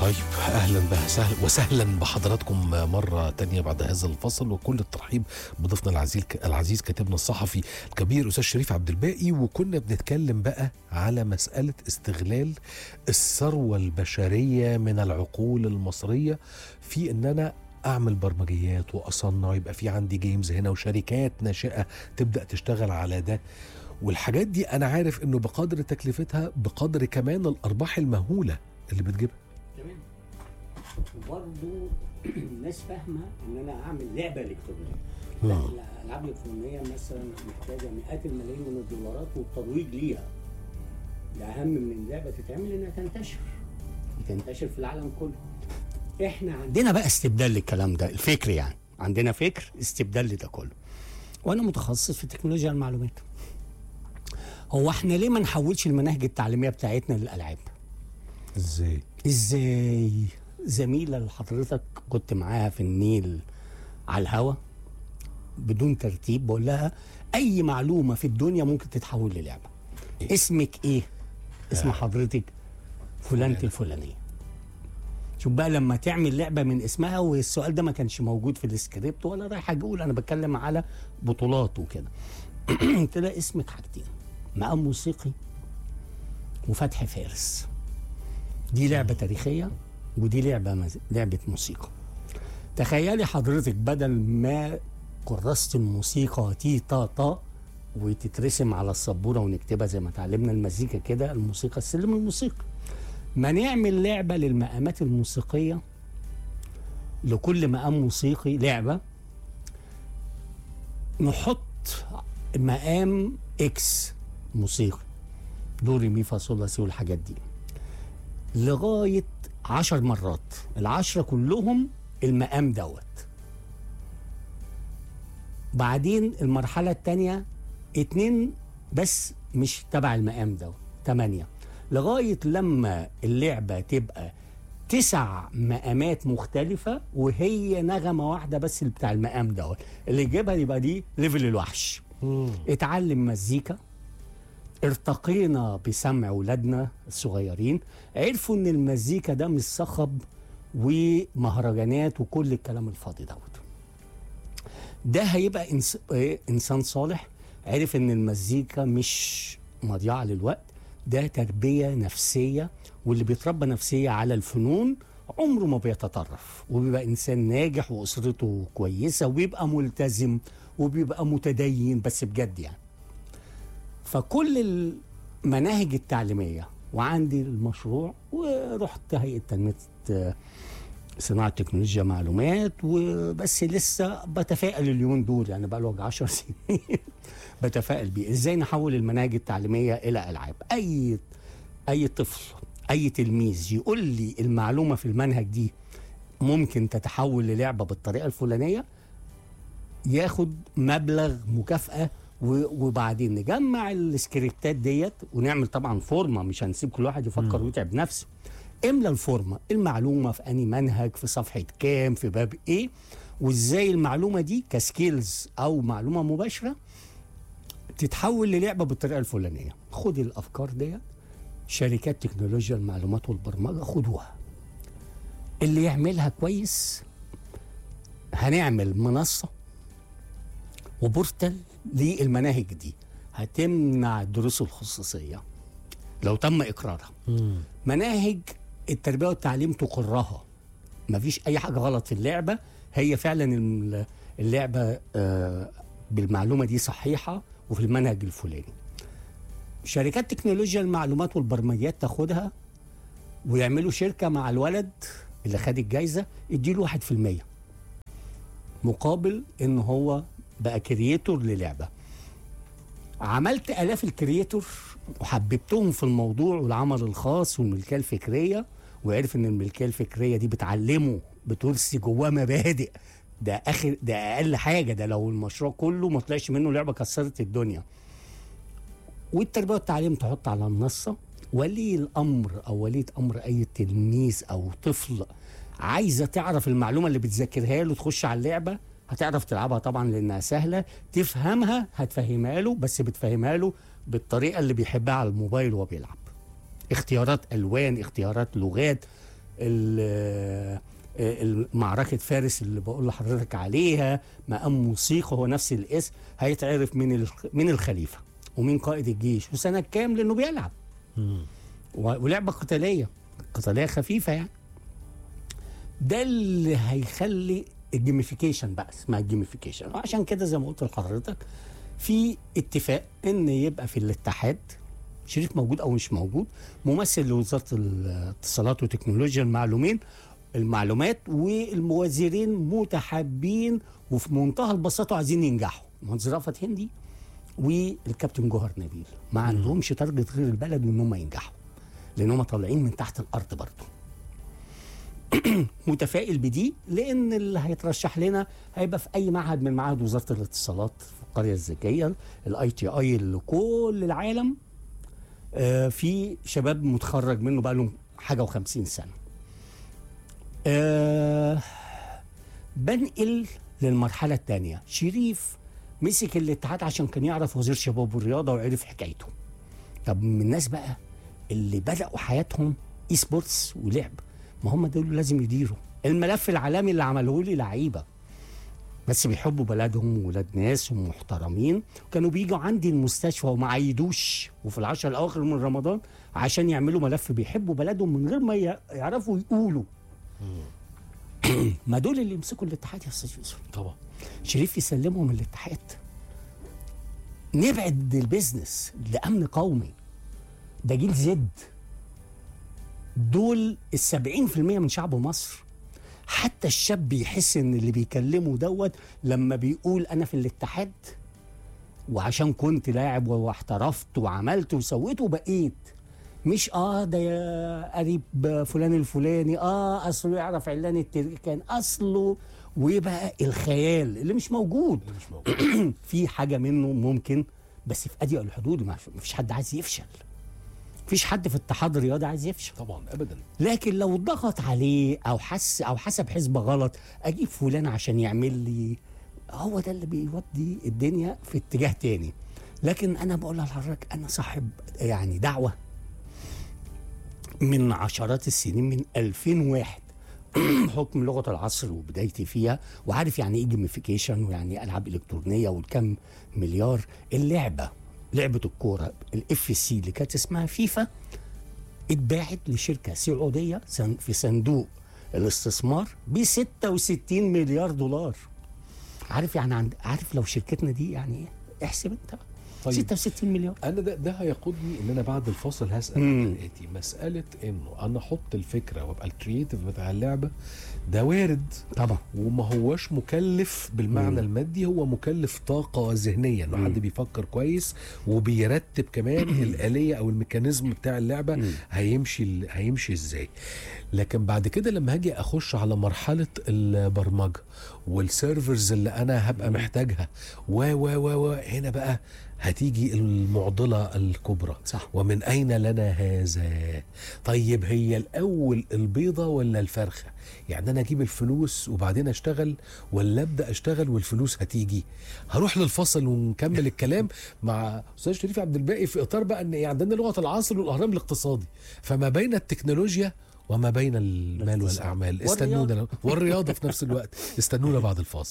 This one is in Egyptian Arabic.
طيب اهلا بسهل وسهلا بحضراتكم مره تانية بعد هذا الفصل وكل الترحيب بضيفنا العزيز العزيز كاتبنا الصحفي الكبير استاذ شريف عبد الباقي وكنا بنتكلم بقى على مساله استغلال الثروه البشريه من العقول المصريه في ان انا اعمل برمجيات واصنع يبقى في عندي جيمز هنا وشركات ناشئه تبدا تشتغل على ده والحاجات دي انا عارف انه بقدر تكلفتها بقدر كمان الارباح المهوله اللي بتجيبها تمام وبرضه الناس فاهمه ان انا اعمل لعبه الكترونيه لا مم. الالعاب الالكترونيه مثلا محتاجه مئات الملايين من الدولارات والترويج ليها الاهم من اللعبه تتعمل انها تنتشر وتنتشر في العالم كله احنا عندنا بقى استبدال للكلام ده الفكر يعني عندنا فكر استبدال لده كله وانا متخصص في تكنولوجيا المعلومات هو احنا ليه ما نحولش المناهج التعليميه بتاعتنا للالعاب ازاي ازاي زميله اللي حضرتك كنت معاها في النيل على الهوا بدون ترتيب بقول لها اي معلومه في الدنيا ممكن تتحول للعبه اسمك ايه اسم حضرتك فلانة الفلانيه شوف بقى لما تعمل لعبه من اسمها والسؤال ده ما كانش موجود في السكريبت ولا رايح اقول انا بتكلم على بطولات وكده قلت لها اسمك حاجتين مقام موسيقي وفتح فارس دي لعبه تاريخيه ودي لعبه مز... لعبه موسيقى تخيلي حضرتك بدل ما كراسه الموسيقى تي تا تا وتترسم على السبوره ونكتبها زي ما اتعلمنا المزيكا كده الموسيقى السلم الموسيقى ما نعمل لعبه للمقامات الموسيقيه لكل مقام موسيقي لعبه نحط مقام اكس موسيقي دو ري مي فا صول لا سي والحاجات دي لغايه عشر مرات العشرة كلهم المقام دوت بعدين المرحلة التانية اتنين بس مش تبع المقام دوت تمانية لغاية لما اللعبة تبقى تسع مقامات مختلفة وهي نغمة واحدة بس اللي بتاع المقام دوت اللي يجيبها يبقى دي ليفل الوحش اتعلم مزيكا ارتقينا بسمع ولادنا الصغيرين عرفوا ان المزيكا ده مش صخب ومهرجانات وكل الكلام الفاضي دوت ده هيبقى إنس... إيه، انسان صالح عرف ان المزيكا مش مضيعه للوقت ده تربيه نفسيه واللي بيتربى نفسيه على الفنون عمره ما بيتطرف وبيبقى انسان ناجح واسرته كويسه وبيبقى ملتزم وبيبقى متدين بس بجد يعني فكل المناهج التعليميه وعندي المشروع ورحت هيئه تنميه آه، صناعه تكنولوجيا معلومات وبس لسه بتفائل اليومين دول يعني بقى له 10 سنين بتفائل بيه ازاي نحول المناهج التعليميه الى العاب اي اي طفل اي تلميذ يقول لي المعلومه في المنهج دي ممكن تتحول للعبه بالطريقه الفلانيه ياخد مبلغ مكافاه و- وبعدين نجمع السكريبتات ديت ونعمل طبعا فورمه مش هنسيب كل واحد يفكر ويتعب نفسه املى الفورمه المعلومه في اني منهج في صفحه كام في باب ايه وازاي المعلومه دي كسكيلز او معلومه مباشره تتحول للعبه بالطريقه الفلانيه خد الافكار ديت شركات تكنولوجيا المعلومات والبرمجه خدوها اللي يعملها كويس هنعمل منصه وبورتال للمناهج دي هتمنع الدروس الخصوصيه لو تم اقرارها مناهج التربيه والتعليم تقرها مفيش اي حاجه غلط في اللعبه هي فعلا الم- اللعبه آه، بالمعلومه دي صحيحه وفي المنهج الفلاني شركات تكنولوجيا المعلومات والبرمجيات تاخدها ويعملوا شركه مع الولد اللي خد الجايزه يديله 1% مقابل ان هو بقى كرييتور للعبه عملت الاف الكرييتور وحببتهم في الموضوع والعمل الخاص والملكيه الفكريه وعرف ان الملكيه الفكريه دي بتعلمه بترسي جواه مبادئ ده اخر ده اقل حاجه ده لو المشروع كله ما طلعش منه لعبه كسرت الدنيا والتربيه والتعليم تحط على منصه ولي الامر او وليه امر اي تلميذ او طفل عايزه تعرف المعلومه اللي بتذاكرها له تخش على اللعبه هتعرف تلعبها طبعا لانها سهله تفهمها هتفهمها له بس بتفهمها له بالطريقه اللي بيحبها على الموبايل وهو بيلعب اختيارات الوان اختيارات لغات ال- آه، معركة فارس اللي بقول لحضرتك عليها مقام موسيقى هو نفس الاسم هيتعرف من الخ- من الخليفة ومين قائد الجيش وسنة كام لأنه بيلعب مم. و- ولعبة قتالية قتالية خفيفة يعني ده اللي هيخلي الجيميفيكيشن بقى اسمها الجيميفيكيشن وعشان كده زي ما قلت لحضرتك في اتفاق ان يبقى في الاتحاد شريف موجود او مش موجود ممثل لوزاره الاتصالات وتكنولوجيا المعلومين المعلومات والموزرين متحابين وفي منتهى البساطه عايزين ينجحوا مهندس رأفت هندي والكابتن جوهر نبيل ما عندهمش تارجت غير البلد وان هم ينجحوا لان هم طالعين من تحت الارض برضه متفائل بدي لان اللي هيترشح لنا هيبقى في اي معهد من معاهد وزاره الاتصالات في القريه الذكيه الاي تي اي اللي كل العالم آه، في شباب متخرج منه بقى لهم حاجه و50 سنه آه، بنقل للمرحله الثانيه شريف مسك الاتحاد عشان كان يعرف وزير شباب والرياضه وعرف حكايته طب من الناس بقى اللي بداوا حياتهم اي سبورتس ولعب ما هم دول لازم يديروا الملف العالمي اللي عملوه لي لعيبه بس بيحبوا بلدهم وولاد ناس ومحترمين كانوا بيجوا عندي المستشفى وما عيدوش وفي العشر الاواخر من رمضان عشان يعملوا ملف بيحبوا بلدهم من غير ما ي- يعرفوا يقولوا ما دول اللي يمسكوا الاتحاد يا استاذ يوسف طبعا شريف يسلمهم الاتحاد نبعد البيزنس لامن قومي ده جيل زد دول السبعين في المية من شعب مصر حتى الشاب يحس ان اللي بيكلمه دوت لما بيقول انا في الاتحاد وعشان كنت لاعب واحترفت وعملت وسويت وبقيت مش اه ده يا قريب فلان الفلاني اه اصله يعرف علان التركي كان اصله ويبقى الخيال اللي مش موجود اللي مش موجود في حاجه منه ممكن بس في اضيق الحدود ما فيش حد عايز يفشل مفيش حد في اتحاد الرياضي عايز يفشل طبعا ابدا لكن لو ضغط عليه او حس او حسب حسبه غلط اجيب فلان عشان يعمل لي هو ده اللي بيودي الدنيا في اتجاه تاني لكن انا بقول لحضرتك انا صاحب يعني دعوه من عشرات السنين من 2001 حكم لغه العصر وبدايتي فيها وعارف يعني ايه جيميفيكيشن ويعني ايه العاب الكترونيه والكم مليار اللعبه لعبه الكوره الاف سي اللي كانت اسمها فيفا اتباعت لشركه سعوديه سن- في صندوق الاستثمار ب 66 مليار دولار عارف يعني عند عارف لو شركتنا دي يعني ايه احسب انت طيب. 66 مليار انا ده, ده هيقودني ان انا بعد الفاصل هسال مم. عن الاتي مساله انه انا احط الفكره وابقى الكرييتيف بتاع اللعبه ده وارد طبعا وما هوش مكلف بالمعنى مم. المادي هو مكلف طاقة ذهنية انه مم. حد بيفكر كويس وبيرتب كمان الآلية او الميكانيزم بتاع اللعبة مم. هيمشي ال- هيمشي ازاي لكن بعد كده لما هاجي اخش على مرحلة البرمجة والسيرفرز اللي انا هبقى محتاجها و و و و هنا بقى هتيجي المعضلة الكبرى صح ومن أين لنا هذا طيب هي الأول البيضة ولا الفرخة يعني أنا أجيب الفلوس وبعدين أشتغل ولا أبدأ أشتغل والفلوس هتيجي هروح للفصل ونكمل الكلام مع أستاذ شريف عبد الباقي في إطار بقى أن عندنا لغة العصر والأهرام الاقتصادي فما بين التكنولوجيا وما بين المال الاقتصاد. والأعمال والرياضة. استنونا والرياضة في نفس الوقت استنونا بعد الفاصل